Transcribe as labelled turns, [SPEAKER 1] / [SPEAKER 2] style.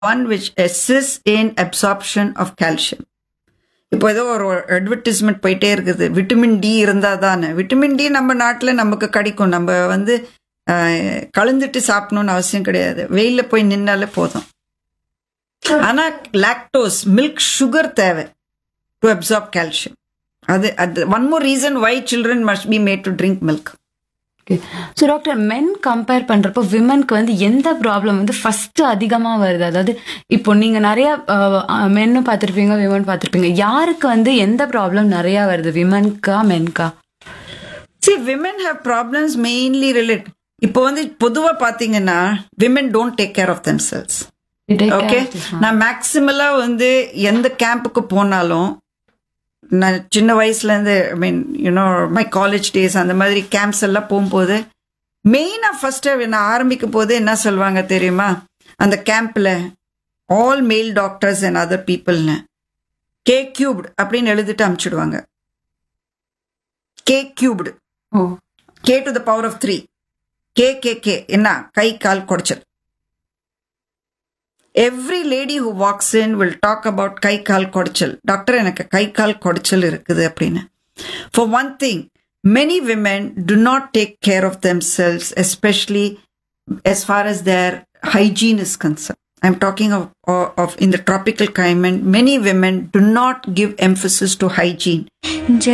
[SPEAKER 1] one which assists in absorption of calcium. இப்போ ஏதோ ஒரு அட்வர்டைஸ்மெண்ட் போயிட்டே இருக்குது விட்டமின் டி இருந்தா தானே விட்டமின் டி நம்ம நாட்டில் நமக்கு கிடைக்கும் நம்ம வந்து அஹ், கலந்துட்டு சாப்பிடணும்னு அவசியம் கிடையாது வெயில்ல போய் நின்னாலே போதும் ஆனா லாக்டோஸ் மில்க் சுகர் தேவை டு அப்சார்ப் கால்சியம் அது அது one more reason why children must be made to drink milk
[SPEAKER 2] so doctor men compare பண்றப்போ விமனுக்கு வந்து எந்த ப்ராப்ளம் வந்து ஃபர்ஸ்ட் அதிகமா வருது அதாவது இப்போ நீங்க நிறைய மென்னு பார்த்திருப்பீங்க விமன் பார்த்திருப்பீங்க யாருக்கு வந்து எந்த ப்ராப்ளம் நிறைய வருது விமன்கா மென்கா
[SPEAKER 1] சி women have problems mainly relate இப்போ வந்து பொதுவா பாத்தீங்கன்னா women don't take care of themselves okay நான் மேக்சிமலா வந்து எந்த கேம்புக்கு போனாலும் நான் சின்ன வயசுல இருந்து I mean you know my college days அந்த மாதிரி கேம்ப்ஸ் எல்லாம் போகும்போது மெயினா ஃபர்ஸ்ட் நான் ஆரம்பிக்கும் போது என்ன சொல்லுவாங்க தெரியுமா அந்த கேம்ப்ல all male doctors and other பீப்புள்னு கே கியூப்டு அப்படின்னு எழுதிட்டு அனுப்பிச்சிடுவாங்க K cubed
[SPEAKER 2] oh
[SPEAKER 1] K to the power of three K K K என்ன கை கால் குடைச்சல் every lady who walks in will talk about கை கால் குடைச்சல் டாக்டர் எனக்கு கை கால் குடைச்சல் இருக்குது அப்படின்னு for one thing many women do not take care of themselves especially as far as their hygiene is concerned. I'm talking of, of, of in the tropical climate, many women do not give emphasis to hygiene.